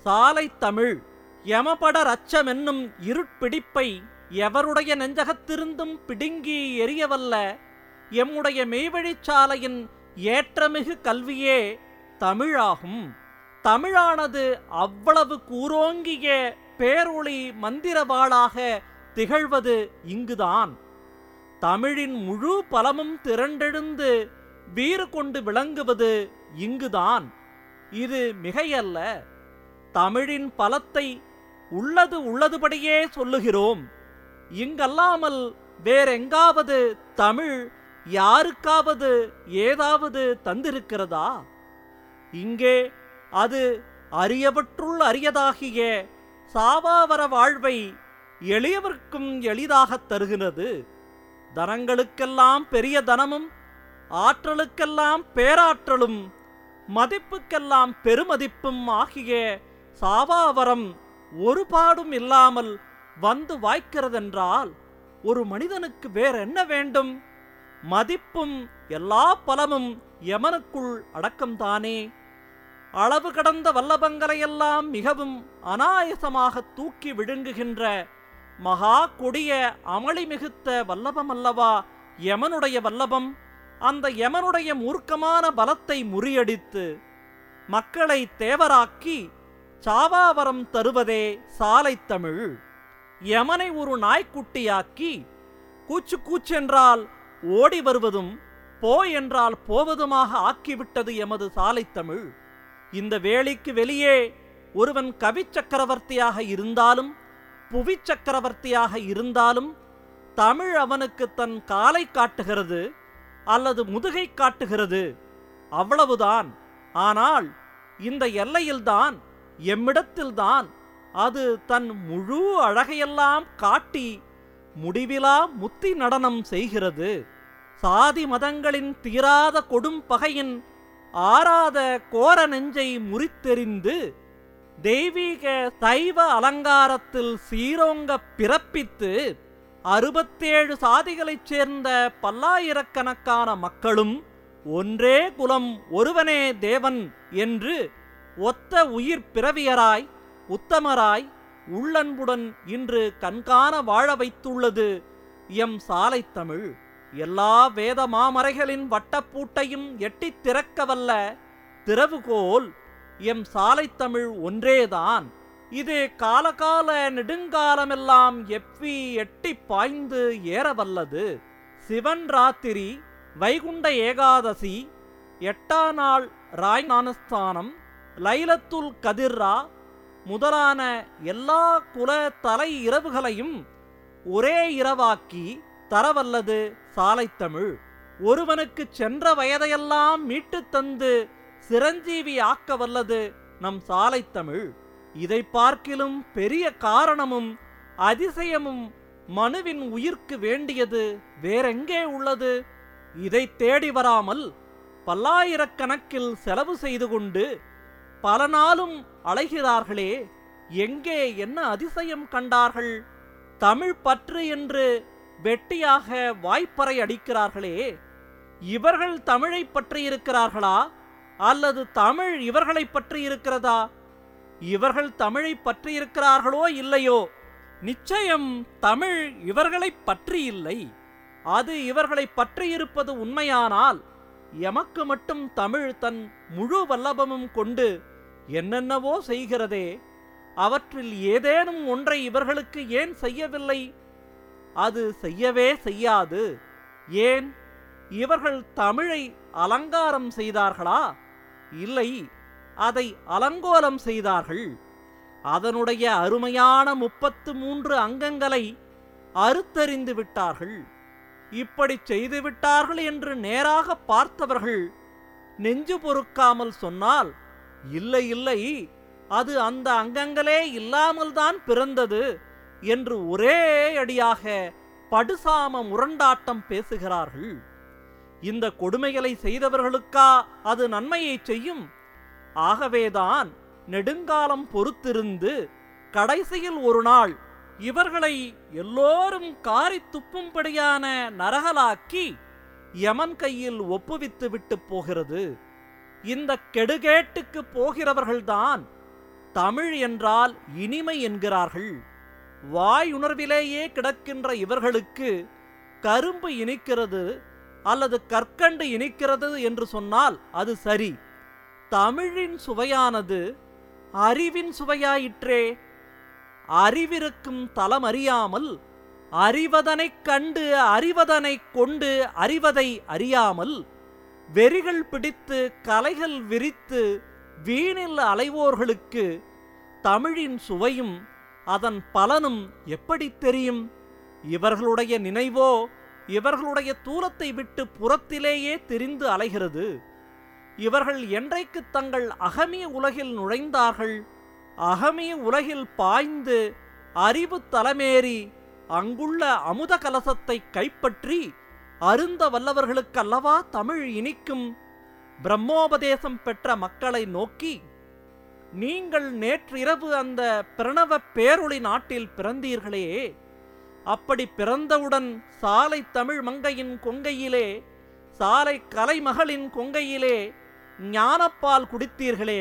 சாலை தமிழ் யமபட ரச்சமென்னும் இருட்பிடிப்பை எவருடைய நெஞ்சகத்திருந்தும் பிடுங்கி எரியவல்ல எம்முடைய மெய்வழிச்சாலையின் ஏற்றமிகு கல்வியே தமிழாகும் தமிழானது அவ்வளவு கூரோங்கிய பேரொளி மந்திரவாளாக திகழ்வது இங்குதான் தமிழின் முழு பலமும் திரண்டெழுந்து வீறு கொண்டு விளங்குவது இங்குதான் இது மிகையல்ல தமிழின் பலத்தை உள்ளது உள்ளதுபடியே சொல்லுகிறோம் இங்கல்லாமல் வேறெங்காவது தமிழ் யாருக்காவது ஏதாவது தந்திருக்கிறதா இங்கே அது அரியவற்றுள் அரியதாகிய சாவாவர வாழ்வை எளியவர்க்கும் எளிதாகத் தருகிறது தனங்களுக்கெல்லாம் பெரிய தனமும் ஆற்றலுக்கெல்லாம் பேராற்றலும் மதிப்புக்கெல்லாம் பெருமதிப்பும் ஆகிய சாவாவரம் ஒரு பாடும் இல்லாமல் வந்து வாய்க்கிறதென்றால் ஒரு மனிதனுக்கு வேற என்ன வேண்டும் மதிப்பும் எல்லா பலமும் யமனுக்குள் அடக்கம்தானே அளவு கடந்த வல்லபங்களையெல்லாம் மிகவும் அனாயசமாக தூக்கி விழுங்குகின்ற மகா கொடிய அமளி மிகுத்த வல்லபம் அல்லவா யமனுடைய வல்லபம் அந்த யமனுடைய மூர்க்கமான பலத்தை முறியடித்து மக்களை தேவராக்கி சாவாவரம் தருவதே சாலைத் தமிழ் யமனை ஒரு நாய்க்குட்டியாக்கி கூச்சு கூச்சென்றால் ஓடி வருவதும் போ என்றால் போவதுமாக ஆக்கிவிட்டது எமது சாலைத் தமிழ் இந்த வேலிக்கு வெளியே ஒருவன் கவி சக்கரவர்த்தியாக இருந்தாலும் புவி சக்கரவர்த்தியாக இருந்தாலும் தமிழ் அவனுக்கு தன் காலை காட்டுகிறது அல்லது முதுகை காட்டுகிறது அவ்வளவுதான் ஆனால் இந்த எல்லையில்தான் எம்மிடத்தில்தான் அது தன் முழு அழகையெல்லாம் காட்டி முடிவிலா முத்தி நடனம் செய்கிறது சாதி மதங்களின் தீராத கொடும் பகையின் ஆறாத கோர நெஞ்சை முறித்தெறிந்து தெய்வீக சைவ அலங்காரத்தில் சீரோங்க பிறப்பித்து அறுபத்தேழு சாதிகளைச் சேர்ந்த பல்லாயிரக்கணக்கான மக்களும் ஒன்றே குலம் ஒருவனே தேவன் என்று ஒத்த உயிர் பிறவியராய் உத்தமராய் உள்ளன்புடன் இன்று கண்காண வாழ வைத்துள்ளது எம் சாலைத் தமிழ் எல்லா வேத மாமறைகளின் வட்டப்பூட்டையும் எட்டித் திறக்கவல்ல திறவுகோல் எம் சாலைத் தமிழ் ஒன்றேதான் இது காலகால நெடுங்காலமெல்லாம் எப்பி எட்டி பாய்ந்து ஏறவல்லது சிவன் ராத்திரி வைகுண்ட ஏகாதசி எட்டா நாள் ராய் ஞானஸ்தானம் லைலத்துல் கதிர்ரா முதலான எல்லா குல தலை இரவுகளையும் ஒரே இரவாக்கி தரவல்லது சாலைத் தமிழ் ஒருவனுக்கு சென்ற வயதையெல்லாம் மீட்டுத் தந்து சிரஞ்சீவி ஆக்க வல்லது நம் சாலைத் தமிழ் இதை பார்க்கிலும் பெரிய காரணமும் அதிசயமும் மனுவின் உயிர்க்கு வேண்டியது வேறெங்கே உள்ளது இதை தேடி வராமல் பல்லாயிரக்கணக்கில் செலவு செய்து கொண்டு பல நாளும் அலைகிறார்களே எங்கே என்ன அதிசயம் கண்டார்கள் தமிழ் பற்று என்று வெட்டியாக வாய்ப்பறை அடிக்கிறார்களே இவர்கள் தமிழை பற்றி இருக்கிறார்களா அல்லது தமிழ் இவர்களை பற்றி இருக்கிறதா இவர்கள் தமிழை பற்றி இருக்கிறார்களோ இல்லையோ நிச்சயம் தமிழ் இவர்களை பற்றி இல்லை அது இவர்களை பற்றியிருப்பது உண்மையானால் எமக்கு மட்டும் தமிழ் தன் முழு வல்லபமும் கொண்டு என்னென்னவோ செய்கிறதே அவற்றில் ஏதேனும் ஒன்றை இவர்களுக்கு ஏன் செய்யவில்லை அது செய்யவே செய்யாது ஏன் இவர்கள் தமிழை அலங்காரம் செய்தார்களா இல்லை அதை அலங்கோலம் செய்தார்கள் அதனுடைய அருமையான முப்பத்து மூன்று அங்கங்களை அறுத்தறிந்து விட்டார்கள் இப்படி செய்து விட்டார்கள் என்று நேராக பார்த்தவர்கள் நெஞ்சு பொறுக்காமல் சொன்னால் இல்லை இல்லை அது அந்த அங்கங்களே இல்லாமல்தான் பிறந்தது என்று ஒரே அடியாக படுசாம முரண்டாட்டம் பேசுகிறார்கள் இந்த கொடுமைகளை செய்தவர்களுக்கா அது நன்மையை செய்யும் ஆகவேதான் நெடுங்காலம் பொறுத்திருந்து கடைசியில் ஒரு நாள் இவர்களை எல்லோரும் காரி துப்பும்படியான நரகலாக்கி யமன் கையில் ஒப்புவித்து விட்டு போகிறது இந்த கெடுகேட்டுக்கு போகிறவர்கள்தான் தமிழ் என்றால் இனிமை என்கிறார்கள் வாயுணர்விலேயே கிடக்கின்ற இவர்களுக்கு கரும்பு இனிக்கிறது அல்லது கற்கண்டு இனிக்கிறது என்று சொன்னால் அது சரி தமிழின் சுவையானது அறிவின் சுவையாயிற்றே அறிவிருக்கும் தலம் அறியாமல் அறிவதனைக் கண்டு அறிவதனைக் கொண்டு அறிவதை அறியாமல் வெறிகள் பிடித்து கலைகள் விரித்து வீணில் அலைவோர்களுக்கு தமிழின் சுவையும் அதன் பலனும் எப்படி தெரியும் இவர்களுடைய நினைவோ இவர்களுடைய தூலத்தை விட்டு புறத்திலேயே தெரிந்து அலைகிறது இவர்கள் என்றைக்கு தங்கள் அகமிய உலகில் நுழைந்தார்கள் அகமிய உலகில் பாய்ந்து அறிவு தலமேறி அங்குள்ள அமுத கலசத்தை கைப்பற்றி அருந்த வல்லவர்களுக்கல்லவா தமிழ் இனிக்கும் பிரம்மோபதேசம் பெற்ற மக்களை நோக்கி நீங்கள் நேற்றிரவு அந்த பிரணவ பேரொளி நாட்டில் பிறந்தீர்களே அப்படி பிறந்தவுடன் சாலை தமிழ் மங்கையின் கொங்கையிலே சாலை கலைமகளின் கொங்கையிலே ஞானப்பால் குடித்தீர்களே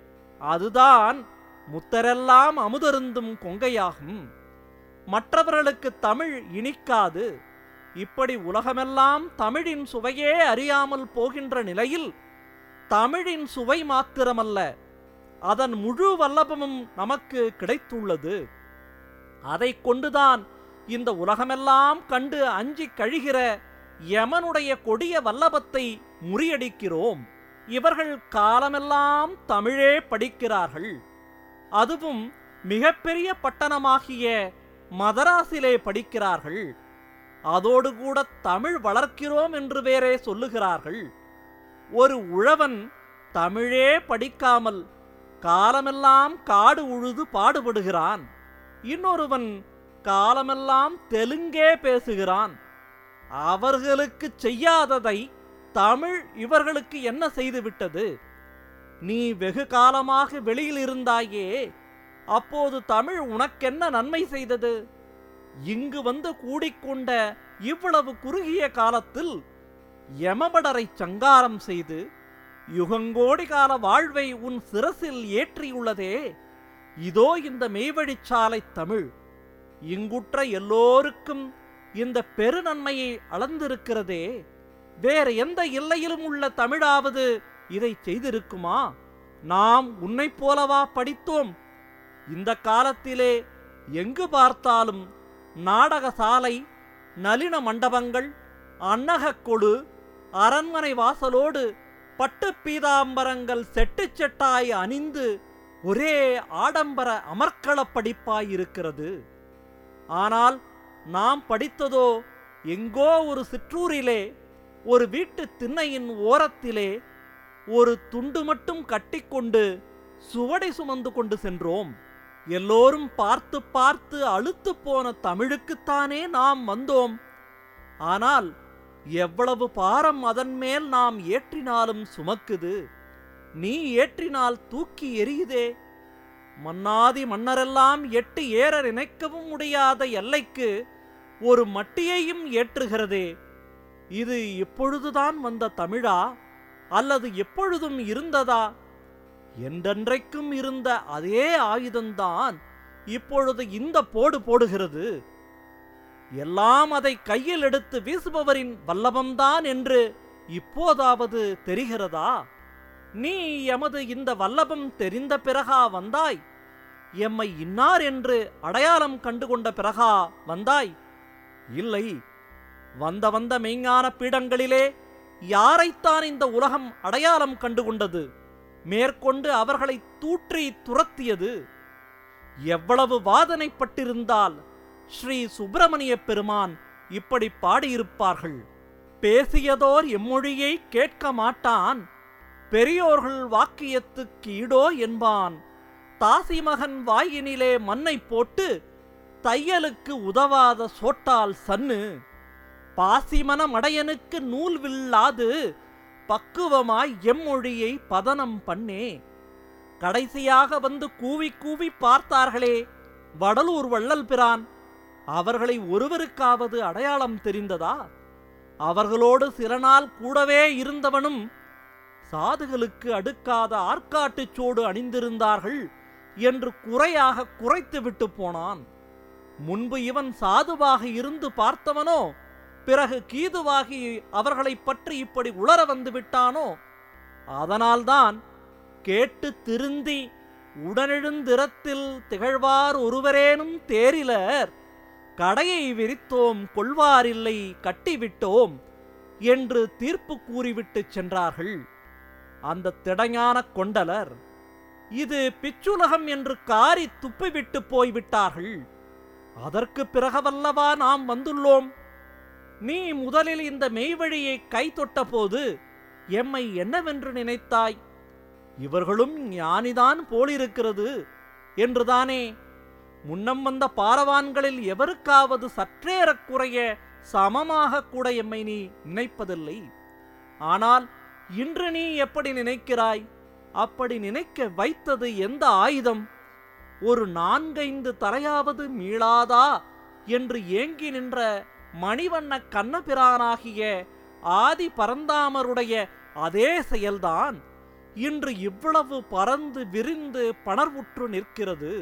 அதுதான் முத்தரெல்லாம் அமுதருந்தும் கொங்கையாகும் மற்றவர்களுக்கு தமிழ் இனிக்காது இப்படி உலகமெல்லாம் தமிழின் சுவையே அறியாமல் போகின்ற நிலையில் தமிழின் சுவை மாத்திரமல்ல அதன் முழு வல்லபமும் நமக்கு கிடைத்துள்ளது அதைக் கொண்டுதான் இந்த உலகமெல்லாம் கண்டு அஞ்சி கழிகிற யமனுடைய கொடிய வல்லபத்தை முறியடிக்கிறோம் இவர்கள் காலமெல்லாம் தமிழே படிக்கிறார்கள் அதுவும் மிகப்பெரிய பட்டணமாகிய மதராசிலே படிக்கிறார்கள் அதோடு கூட தமிழ் வளர்க்கிறோம் என்று வேறே சொல்லுகிறார்கள் ஒரு உழவன் தமிழே படிக்காமல் காலமெல்லாம் காடு உழுது பாடுபடுகிறான் இன்னொருவன் காலமெல்லாம் தெலுங்கே பேசுகிறான் அவர்களுக்கு செய்யாததை தமிழ் இவர்களுக்கு என்ன செய்துவிட்டது நீ வெகு காலமாக வெளியில் இருந்தாயே அப்போது தமிழ் உனக்கென்ன நன்மை செய்தது இங்கு வந்து கூடிக்கொண்ட இவ்வளவு குறுகிய காலத்தில் யமபடரை சங்காரம் செய்து யுகங்கோடி கால வாழ்வை உன் சிரசில் ஏற்றியுள்ளதே இதோ இந்த மெய்வழிச்சாலை தமிழ் இங்குற்ற எல்லோருக்கும் இந்த பெருநன்மையை அளந்திருக்கிறதே வேற எந்த எல்லையிலும் உள்ள தமிழாவது இதை செய்திருக்குமா நாம் உன்னைப் போலவா படித்தோம் இந்த காலத்திலே எங்கு பார்த்தாலும் நாடக சாலை நளின மண்டபங்கள் அன்னகக் கொடு அரண்மனை வாசலோடு பட்டு பீதாம்பரங்கள் செட்டு செட்டாய் அணிந்து ஒரே ஆடம்பர அமர்க்களப் படிப்பாயிருக்கிறது ஆனால் நாம் படித்ததோ எங்கோ ஒரு சிற்றூரிலே ஒரு வீட்டு திண்ணையின் ஓரத்திலே ஒரு துண்டு மட்டும் கட்டிக்கொண்டு சுவடை சுமந்து கொண்டு சென்றோம் எல்லோரும் பார்த்து பார்த்து அழுத்துப் போன தமிழுக்குத்தானே நாம் வந்தோம் ஆனால் எவ்வளவு பாரம் அதன் மேல் நாம் ஏற்றினாலும் சுமக்குது நீ ஏற்றினால் தூக்கி எரியுதே மன்னாதி மன்னரெல்லாம் எட்டு ஏற நினைக்கவும் முடியாத எல்லைக்கு ஒரு மட்டியையும் ஏற்றுகிறதே இது இப்பொழுதுதான் வந்த தமிழா அல்லது எப்பொழுதும் இருந்ததா என்றென்றைக்கும் இருந்த அதே ஆயுதம்தான் இப்பொழுது இந்த போடு போடுகிறது எல்லாம் அதை கையில் எடுத்து வீசுபவரின் வல்லபம்தான் என்று இப்போதாவது தெரிகிறதா நீ எமது இந்த வல்லபம் தெரிந்த பிறகா வந்தாய் எம்மை இன்னார் என்று அடையாளம் கண்டுகொண்ட பிறகா வந்தாய் இல்லை வந்த வந்த மெய்ஞான பீடங்களிலே யாரைத்தான் இந்த உலகம் அடையாளம் கண்டுகொண்டது மேற்கொண்டு அவர்களை தூற்றி துரத்தியது எவ்வளவு வாதனைப்பட்டிருந்தால் ஸ்ரீ சுப்பிரமணிய பெருமான் இப்படி பாடியிருப்பார்கள் பேசியதோர் எம்மொழியை கேட்க மாட்டான் பெரியோர்கள் வாக்கியத்துக்கு ஈடோ என்பான் தாசிமகன் வாயினிலே மண்ணை போட்டு தையலுக்கு உதவாத சோட்டால் சன்னு பாசிமன மடையனுக்கு நூல் வில்லாது பக்குவமாய் எம்மொழியை பதனம் பண்ணே கடைசியாக வந்து கூவி கூவி பார்த்தார்களே வடலூர் வள்ளல் பிரான் அவர்களை ஒருவருக்காவது அடையாளம் தெரிந்ததா அவர்களோடு சில நாள் கூடவே இருந்தவனும் சாதுகளுக்கு அடுக்காத ஆற்காட்டுச் சோடு அணிந்திருந்தார்கள் என்று குறையாக குறைத்து விட்டு போனான் முன்பு இவன் சாதுவாக இருந்து பார்த்தவனோ பிறகு கீதுவாகி அவர்களைப் பற்றி இப்படி உளர வந்து விட்டானோ அதனால்தான் கேட்டு திருந்தி உடனெழுந்திரத்தில் திகழ்வார் ஒருவரேனும் தேரிலர் கடையை விரித்தோம் கொள்வாரில்லை கட்டிவிட்டோம் என்று தீர்ப்பு கூறிவிட்டுச் சென்றார்கள் அந்த திடஞான கொண்டலர் இது பிச்சுலகம் என்று காரி துப்பிவிட்டு போய்விட்டார்கள் அதற்கு பிறகவல்லவா நாம் வந்துள்ளோம் நீ முதலில் இந்த மெய்வழியை கை தொட்டபோது எம்மை என்னவென்று நினைத்தாய் இவர்களும் ஞானிதான் போலிருக்கிறது என்றுதானே முன்னம் வந்த பாரவான்களில் எவருக்காவது சற்றேறக்குறைய சமமாக கூட எம்மை நீ நினைப்பதில்லை ஆனால் இன்று நீ எப்படி நினைக்கிறாய் அப்படி நினைக்க வைத்தது எந்த ஆயுதம் ஒரு நான்கைந்து தலையாவது மீளாதா என்று ஏங்கி நின்ற மணிவண்ண கண்ணபிரானாகிய ஆதி பரந்தாமருடைய அதே செயல்தான் இன்று இவ்வளவு பறந்து விரிந்து பணர்வுற்று நிற்கிறது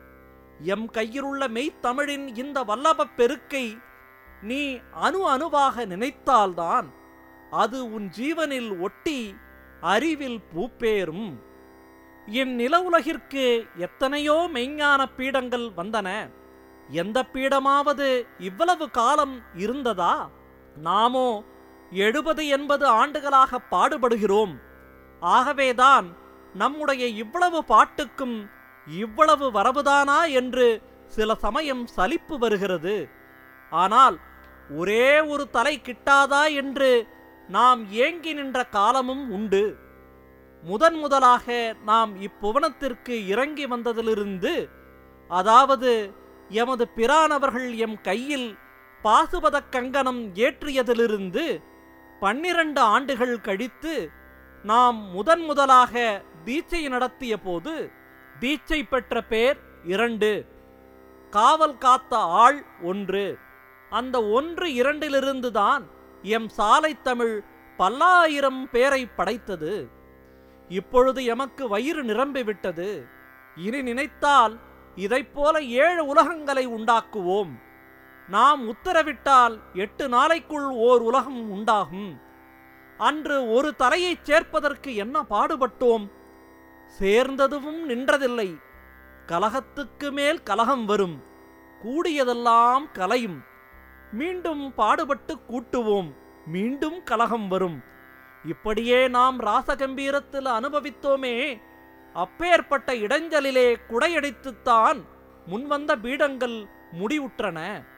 எம் கையிலுள்ள மெய்த்தமிழின் இந்த வல்லபப் பெருக்கை நீ அணு அணுவாக நினைத்தால்தான் அது உன் ஜீவனில் ஒட்டி அறிவில் பூப்பேறும் என் நில உலகிற்கு எத்தனையோ மெய்ஞான பீடங்கள் வந்தன எந்த பீடமாவது இவ்வளவு காலம் இருந்ததா நாமோ எழுபது எண்பது ஆண்டுகளாக பாடுபடுகிறோம் ஆகவேதான் நம்முடைய இவ்வளவு பாட்டுக்கும் இவ்வளவு வரவுதானா என்று சில சமயம் சலிப்பு வருகிறது ஆனால் ஒரே ஒரு தலை கிட்டாதா என்று நாம் ஏங்கி நின்ற காலமும் உண்டு முதன் முதலாக நாம் இப்புவனத்திற்கு இறங்கி வந்ததிலிருந்து அதாவது எமது பிரானவர்கள் எம் கையில் பாசுபதக் கங்கணம் ஏற்றியதிலிருந்து பன்னிரண்டு ஆண்டுகள் கழித்து நாம் முதன் முதலாக தீட்சை நடத்திய போது தீட்சை பெற்ற பேர் இரண்டு காவல் காத்த ஆள் ஒன்று அந்த ஒன்று இரண்டிலிருந்துதான் எம் சாலை தமிழ் பல்லாயிரம் பேரை படைத்தது இப்பொழுது எமக்கு வயிறு நிரம்பிவிட்டது இனி நினைத்தால் இதைப்போல ஏழு உலகங்களை உண்டாக்குவோம் நாம் உத்தரவிட்டால் எட்டு நாளைக்குள் ஓர் உலகம் உண்டாகும் அன்று ஒரு தலையைச் சேர்ப்பதற்கு என்ன பாடுபட்டோம் சேர்ந்ததுவும் நின்றதில்லை கலகத்துக்கு மேல் கலகம் வரும் கூடியதெல்லாம் கலையும் மீண்டும் பாடுபட்டு கூட்டுவோம் மீண்டும் கலகம் வரும் இப்படியே நாம் ராசகம்பீரத்தில் அனுபவித்தோமே அப்பேற்பட்ட இடைஞ்சலிலே குடையடித்துத்தான் முன்வந்த பீடங்கள் முடிவுற்றன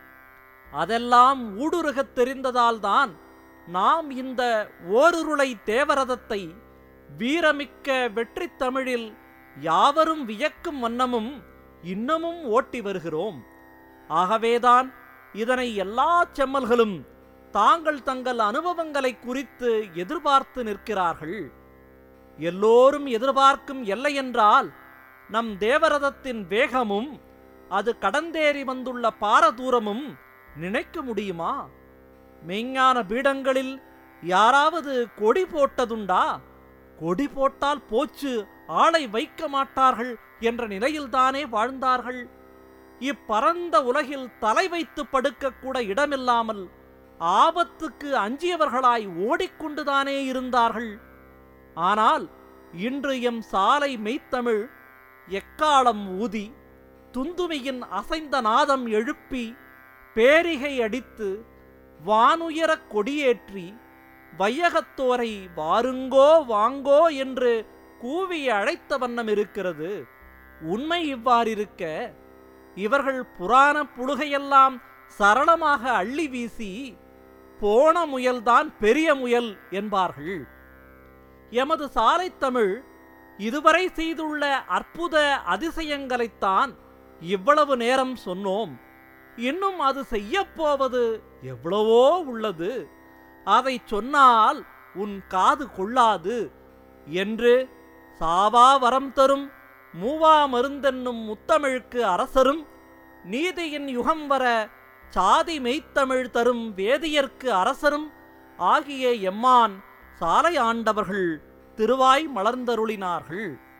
அதெல்லாம் ஊடுருகத் தெரிந்ததால்தான் நாம் இந்த ஓருருளை தேவரதத்தை வீரமிக்க வெற்றித் தமிழில் யாவரும் வியக்கும் வண்ணமும் இன்னமும் ஓட்டி வருகிறோம் ஆகவேதான் இதனை எல்லா செம்மல்களும் தாங்கள் தங்கள் அனுபவங்களை குறித்து எதிர்பார்த்து நிற்கிறார்கள் எல்லோரும் எதிர்பார்க்கும் எல்லை என்றால் நம் தேவரதத்தின் வேகமும் அது கடந்தேறி வந்துள்ள பாரதூரமும் நினைக்க முடியுமா மெய்ஞான பீடங்களில் யாராவது கொடி போட்டதுண்டா கொடி போட்டால் போச்சு ஆளை வைக்க மாட்டார்கள் என்ற நிலையில்தானே வாழ்ந்தார்கள் இப்பரந்த உலகில் தலை வைத்து படுக்கக்கூட இடமில்லாமல் ஆபத்துக்கு அஞ்சியவர்களாய் ஓடிக்கொண்டுதானே இருந்தார்கள் ஆனால் இன்று எம் சாலை மெய்த்தமிழ் எக்காலம் ஊதி துந்துமையின் அசைந்த நாதம் எழுப்பி பேரிகை அடித்து வானுயரக் கொடியேற்றி வையகத்தோரை வாருங்கோ வாங்கோ என்று கூவி அழைத்த வண்ணம் இருக்கிறது உண்மை இவ்வாறிருக்க இவர்கள் புராண புழுகையெல்லாம் சரளமாக அள்ளி வீசி போன முயல்தான் பெரிய முயல் என்பார்கள் எமது சாலைத்தமிழ் இதுவரை செய்துள்ள அற்புத அதிசயங்களைத்தான் இவ்வளவு நேரம் சொன்னோம் இன்னும் அது செய்யப்போவது எவ்வளவோ உள்ளது அதை சொன்னால் உன் காது கொள்ளாது என்று சாவா வரம் தரும் மூவா மருந்தென்னும் முத்தமிழுக்கு அரசரும் நீதியின் யுகம் வர சாதி மெய்த்தமிழ் தரும் வேதியர்க்கு அரசரும் ஆகிய எம்மான் சாலை ஆண்டவர்கள் திருவாய் மலர்ந்தருளினார்கள்